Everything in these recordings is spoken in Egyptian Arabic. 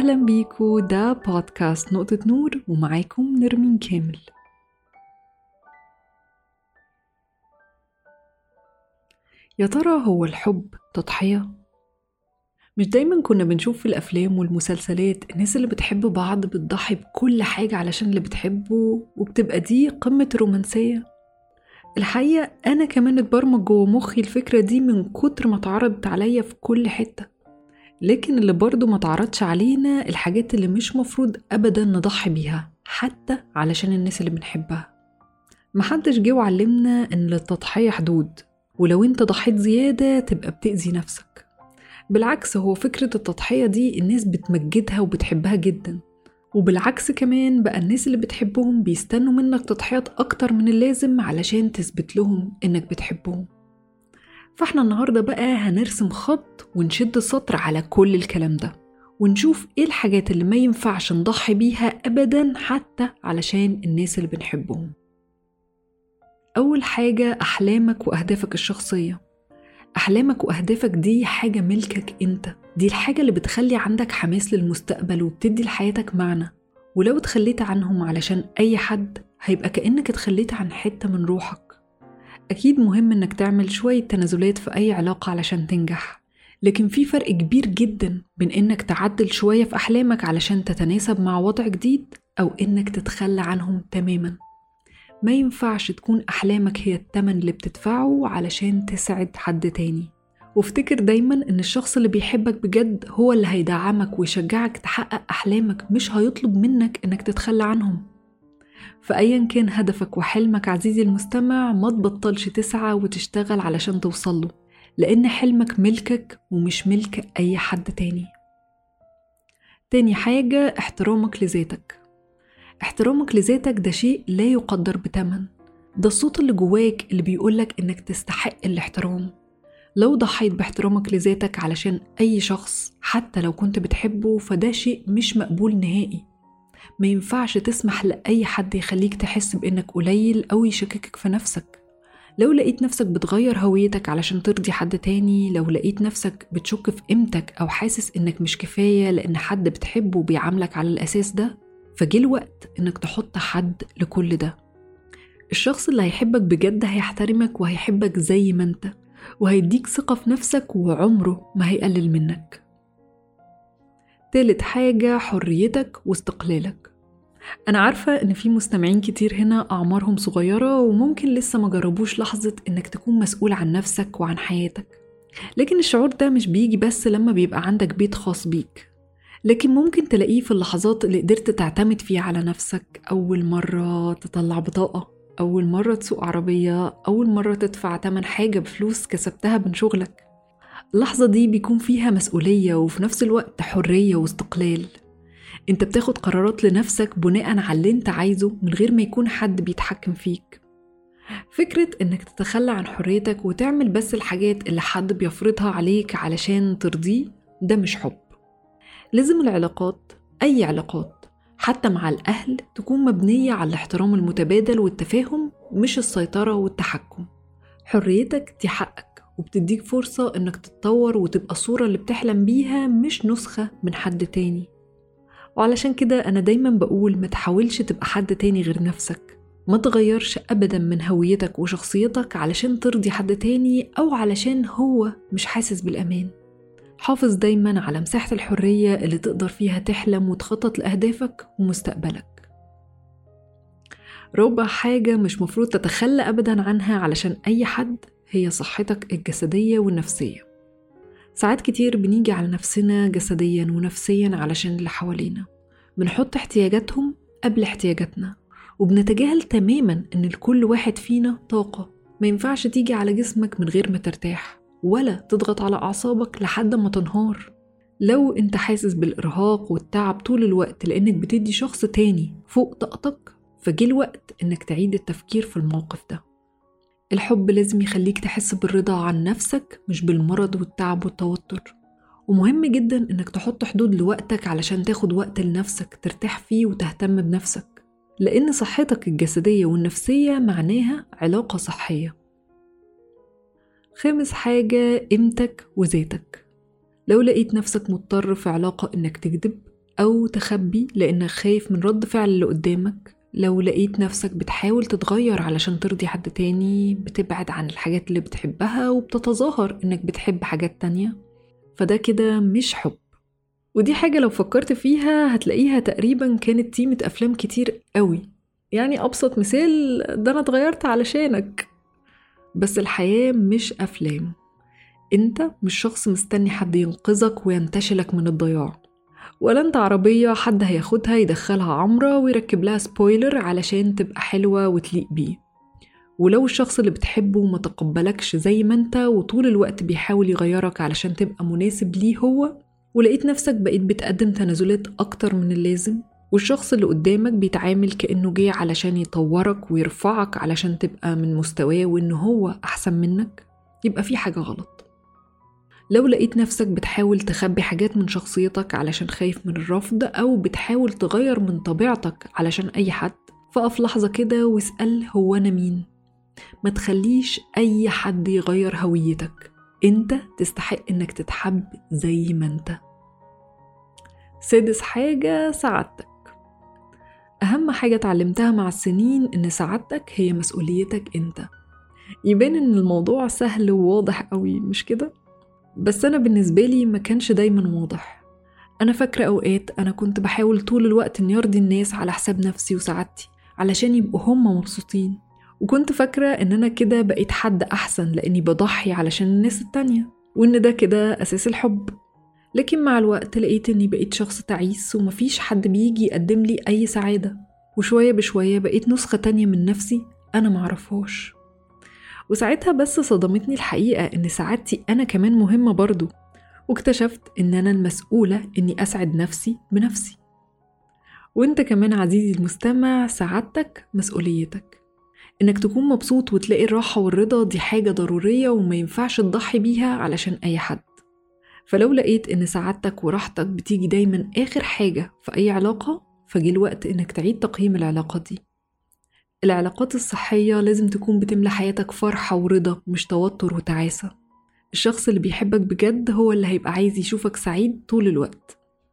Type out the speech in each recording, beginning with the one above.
أهلا بيكو ده بودكاست نقطة نور ومعاكم نرمين كامل يا ترى هو الحب تضحية؟ مش دايما كنا بنشوف في الأفلام والمسلسلات الناس اللي بتحب بعض بتضحي بكل حاجة علشان اللي بتحبه وبتبقى دي قمة الرومانسية الحقيقة أنا كمان اتبرمج جوه مخي الفكرة دي من كتر ما اتعرضت عليا في كل حتة لكن اللي برضه ما تعرضش علينا الحاجات اللي مش مفروض أبدا نضحي بيها حتى علشان الناس اللي بنحبها محدش جه وعلمنا إن للتضحية حدود ولو انت ضحيت زيادة تبقى بتأذي نفسك بالعكس هو فكرة التضحية دي الناس بتمجدها وبتحبها جدا وبالعكس كمان بقى الناس اللي بتحبهم بيستنوا منك تضحيات أكتر من اللازم علشان تثبت لهم إنك بتحبهم فاحنا النهاردة بقى هنرسم خط ونشد سطر على كل الكلام ده ونشوف ايه الحاجات اللي ما ينفعش نضحي بيها أبدا حتى علشان الناس اللي بنحبهم أول حاجة أحلامك وأهدافك الشخصية أحلامك وأهدافك دي حاجة ملكك أنت دي الحاجة اللي بتخلي عندك حماس للمستقبل وبتدي لحياتك معنى ولو اتخليت عنهم علشان أي حد هيبقى كأنك اتخليت عن حتة من روحك أكيد مهم إنك تعمل شوية تنازلات في أي علاقة علشان تنجح لكن في فرق كبير جدا بين إنك تعدل شوية في أحلامك علشان تتناسب مع وضع جديد أو إنك تتخلى عنهم تماما ما ينفعش تكون أحلامك هي التمن اللي بتدفعه علشان تسعد حد تاني وافتكر دايما إن الشخص اللي بيحبك بجد هو اللي هيدعمك ويشجعك تحقق أحلامك مش هيطلب منك إنك تتخلى عنهم فأيا كان هدفك وحلمك عزيزي المستمع ما تبطلش تسعى وتشتغل علشان توصله لأن حلمك ملكك ومش ملك أي حد تاني تاني حاجة احترامك لذاتك احترامك لذاتك ده شيء لا يقدر بتمن ده الصوت اللي جواك اللي بيقولك إنك تستحق الاحترام لو ضحيت باحترامك لذاتك علشان أي شخص حتى لو كنت بتحبه فده شيء مش مقبول نهائي ما ينفعش تسمح لأي حد يخليك تحس بإنك قليل أو يشككك في نفسك لو لقيت نفسك بتغير هويتك علشان ترضي حد تاني لو لقيت نفسك بتشك في قيمتك أو حاسس إنك مش كفاية لأن حد بتحبه بيعاملك على الأساس ده فجه الوقت إنك تحط حد لكل ده الشخص اللي هيحبك بجد هيحترمك وهيحبك زي ما انت وهيديك ثقة في نفسك وعمره ما هيقلل منك تالت حاجة حريتك واستقلالك أنا عارفة إن في مستمعين كتير هنا أعمارهم صغيرة وممكن لسه ما جربوش لحظة إنك تكون مسؤول عن نفسك وعن حياتك لكن الشعور ده مش بيجي بس لما بيبقى عندك بيت خاص بيك لكن ممكن تلاقيه في اللحظات اللي قدرت تعتمد فيها على نفسك أول مرة تطلع بطاقة أول مرة تسوق عربية أول مرة تدفع تمن حاجة بفلوس كسبتها من شغلك اللحظة دي بيكون فيها مسؤولية وفي نفس الوقت حرية واستقلال انت بتاخد قرارات لنفسك بناء على اللي انت عايزه من غير ما يكون حد بيتحكم فيك فكرة انك تتخلى عن حريتك وتعمل بس الحاجات اللي حد بيفرضها عليك علشان ترضيه ده مش حب لازم العلاقات أي علاقات حتى مع الأهل تكون مبنية على الاحترام المتبادل والتفاهم مش السيطرة والتحكم حريتك دي حقك وبتديك فرصة إنك تتطور وتبقى الصورة اللي بتحلم بيها مش نسخة من حد تاني وعلشان كده أنا دايما بقول ما تحاولش تبقى حد تاني غير نفسك ما تغيرش أبدا من هويتك وشخصيتك علشان ترضي حد تاني أو علشان هو مش حاسس بالأمان حافظ دايما على مساحة الحرية اللي تقدر فيها تحلم وتخطط لأهدافك ومستقبلك رابع حاجة مش مفروض تتخلى أبدا عنها علشان أي حد هي صحتك الجسدية والنفسية ساعات كتير بنيجي على نفسنا جسديا ونفسيا علشان اللي حوالينا بنحط احتياجاتهم قبل احتياجاتنا وبنتجاهل تماما ان لكل واحد فينا طاقة ما ينفعش تيجي على جسمك من غير ما ترتاح ولا تضغط على أعصابك لحد ما تنهار لو انت حاسس بالإرهاق والتعب طول الوقت لأنك بتدي شخص تاني فوق طاقتك فجه الوقت انك تعيد التفكير في الموقف ده الحب لازم يخليك تحس بالرضا عن نفسك مش بالمرض والتعب والتوتر ومهم جدا انك تحط حدود لوقتك علشان تاخد وقت لنفسك ترتاح فيه وتهتم بنفسك لأن صحتك الجسدية والنفسية معناها علاقة صحية خامس حاجة قيمتك وذاتك لو لقيت نفسك مضطر في علاقة إنك تكذب أو تخبي لأنك خايف من رد فعل اللي قدامك لو لقيت نفسك بتحاول تتغير علشان ترضي حد تاني بتبعد عن الحاجات اللي بتحبها وبتتظاهر إنك بتحب حاجات تانية فده كده مش حب ودي حاجة لو فكرت فيها هتلاقيها تقريبا كانت تيمة أفلام كتير قوي يعني أبسط مثال ده أنا اتغيرت علشانك بس الحياة مش أفلام أنت مش شخص مستني حد ينقذك وينتشلك من الضياع ولا أنت عربية حد هياخدها يدخلها عمرة ويركب لها سبويلر علشان تبقى حلوة وتليق بيه ولو الشخص اللي بتحبه ما تقبلكش زي ما انت وطول الوقت بيحاول يغيرك علشان تبقى مناسب ليه هو ولقيت نفسك بقيت بتقدم تنازلات أكتر من اللازم والشخص اللي قدامك بيتعامل كأنه جه علشان يطورك ويرفعك علشان تبقى من مستواه وإن هو أحسن منك يبقى في حاجة غلط لو لقيت نفسك بتحاول تخبي حاجات من شخصيتك علشان خايف من الرفض أو بتحاول تغير من طبيعتك علشان أي حد فقف لحظة كده واسأل هو أنا مين ما تخليش أي حد يغير هويتك أنت تستحق إنك تتحب زي ما أنت سادس حاجة سعادتك أهم حاجة اتعلمتها مع السنين إن سعادتك هي مسؤوليتك أنت يبان إن الموضوع سهل وواضح قوي مش كده؟ بس أنا بالنسبة لي ما كانش دايما واضح أنا فاكرة أوقات أنا كنت بحاول طول الوقت إني أرضي الناس على حساب نفسي وسعادتي علشان يبقوا هم مبسوطين وكنت فاكرة إن أنا كده بقيت حد أحسن لأني بضحي علشان الناس التانية وإن ده كده أساس الحب لكن مع الوقت لقيت إني بقيت شخص تعيس ومفيش حد بيجي يقدم لي أي سعادة وشوية بشوية بقيت نسخة تانية من نفسي أنا معرفهاش وساعتها بس صدمتني الحقيقة إن سعادتي أنا كمان مهمة برضو واكتشفت إن أنا المسؤولة إني أسعد نفسي بنفسي وإنت كمان عزيزي المستمع سعادتك مسؤوليتك إنك تكون مبسوط وتلاقي الراحة والرضا دي حاجة ضرورية وما ينفعش تضحي بيها علشان أي حد فلو لقيت إن سعادتك وراحتك بتيجي دايما آخر حاجة في أي علاقة فجي الوقت إنك تعيد تقييم العلاقة دي العلاقات الصحية لازم تكون بتملى حياتك فرحة ورضا مش توتر وتعاسة الشخص اللي بيحبك بجد هو اللي هيبقى عايز يشوفك سعيد طول الوقت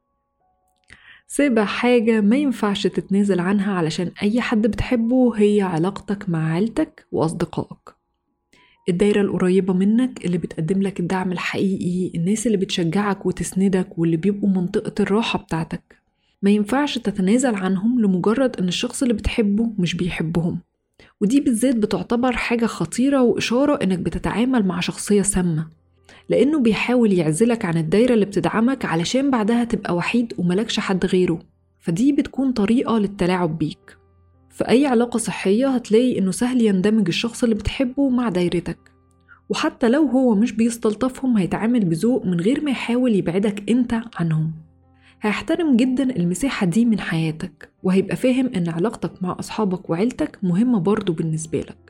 سابع حاجة ما ينفعش تتنازل عنها علشان أي حد بتحبه هي علاقتك مع عيلتك وأصدقائك الدايرة القريبة منك اللي بتقدم لك الدعم الحقيقي الناس اللي بتشجعك وتسندك واللي بيبقوا منطقة الراحة بتاعتك ما ينفعش تتنازل عنهم لمجرد ان الشخص اللي بتحبه مش بيحبهم ودي بالذات بتعتبر حاجة خطيرة وإشارة إنك بتتعامل مع شخصية سامة لأنه بيحاول يعزلك عن الدايرة اللي بتدعمك علشان بعدها تبقى وحيد وملكش حد غيره فدي بتكون طريقة للتلاعب بيك في أي علاقة صحية هتلاقي إنه سهل يندمج الشخص اللي بتحبه مع دايرتك وحتى لو هو مش بيستلطفهم هيتعامل بذوق من غير ما يحاول يبعدك أنت عنهم هيحترم جدا المساحة دي من حياتك وهيبقى فاهم إن علاقتك مع أصحابك وعيلتك مهمة برضو بالنسبة لك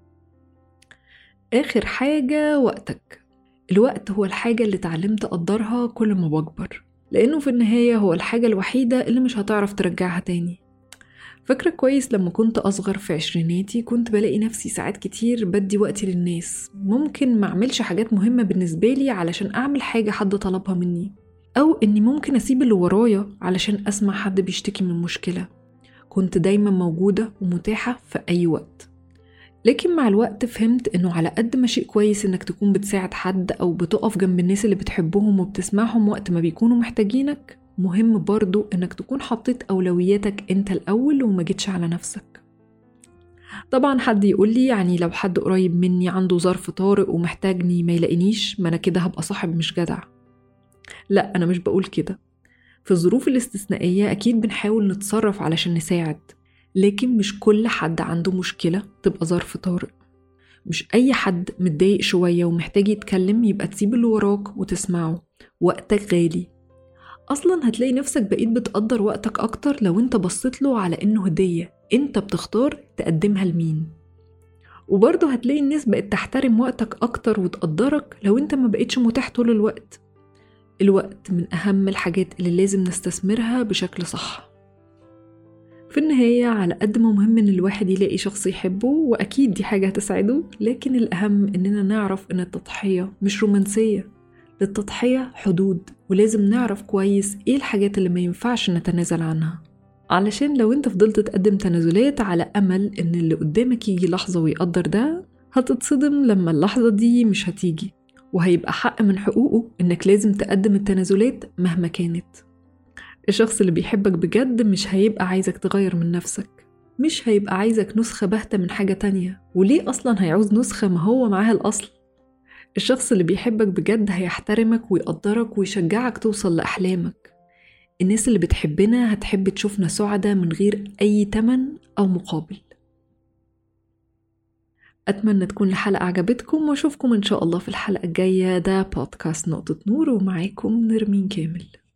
آخر حاجة وقتك الوقت هو الحاجة اللي اتعلمت أقدرها كل ما بكبر لأنه في النهاية هو الحاجة الوحيدة اللي مش هتعرف ترجعها تاني فاكرة كويس لما كنت أصغر في عشريناتي كنت بلاقي نفسي ساعات كتير بدي وقتي للناس ممكن ما أعملش حاجات مهمة بالنسبة لي علشان أعمل حاجة حد طلبها مني أو إني ممكن أسيب اللي ورايا علشان أسمع حد بيشتكي من مشكلة كنت دايما موجودة ومتاحة في أي وقت لكن مع الوقت فهمت إنه على قد ما شيء كويس إنك تكون بتساعد حد أو بتقف جنب الناس اللي بتحبهم وبتسمعهم وقت ما بيكونوا محتاجينك مهم برضو إنك تكون حطيت أولوياتك أنت الأول وما جيتش على نفسك طبعا حد يقول لي يعني لو حد قريب مني عنده ظرف طارئ ومحتاجني ما يلاقينيش ما أنا كده هبقى صاحب مش جدع لا أنا مش بقول كده في الظروف الاستثنائية أكيد بنحاول نتصرف علشان نساعد لكن مش كل حد عنده مشكلة تبقى ظرف طارئ مش أي حد متضايق شوية ومحتاج يتكلم يبقى تسيب اللي وراك وتسمعه وقتك غالي أصلا هتلاقي نفسك بقيت بتقدر وقتك أكتر لو أنت بصيت له على إنه هدية أنت بتختار تقدمها لمين وبرضه هتلاقي الناس بقت تحترم وقتك أكتر وتقدرك لو أنت ما بقيتش متاح طول الوقت الوقت من أهم الحاجات اللي لازم نستثمرها بشكل صح في النهاية على قد ما مهم إن الواحد يلاقي شخص يحبه وأكيد دي حاجة هتسعده لكن الأهم إننا نعرف إن التضحية مش رومانسية للتضحية حدود ولازم نعرف كويس ايه الحاجات اللي ما ينفعش نتنازل عنها علشان لو انت فضلت تقدم تنازلات على أمل ان اللي قدامك يجي لحظة ويقدر ده هتتصدم لما اللحظة دي مش هتيجي وهيبقى حق من حقوقه إنك لازم تقدم التنازلات مهما كانت الشخص اللي بيحبك بجد مش هيبقى عايزك تغير من نفسك مش هيبقى عايزك نسخة باهتة من حاجة تانية وليه أصلا هيعوز نسخة ما هو معاها الأصل الشخص اللي بيحبك بجد هيحترمك ويقدرك ويشجعك توصل لأحلامك الناس اللي بتحبنا هتحب تشوفنا سعداء من غير أي تمن أو مقابل أتمنى تكون الحلقة عجبتكم وأشوفكم إن شاء الله في الحلقة الجاية ده بودكاست نقطة نور ومعاكم نرمين كامل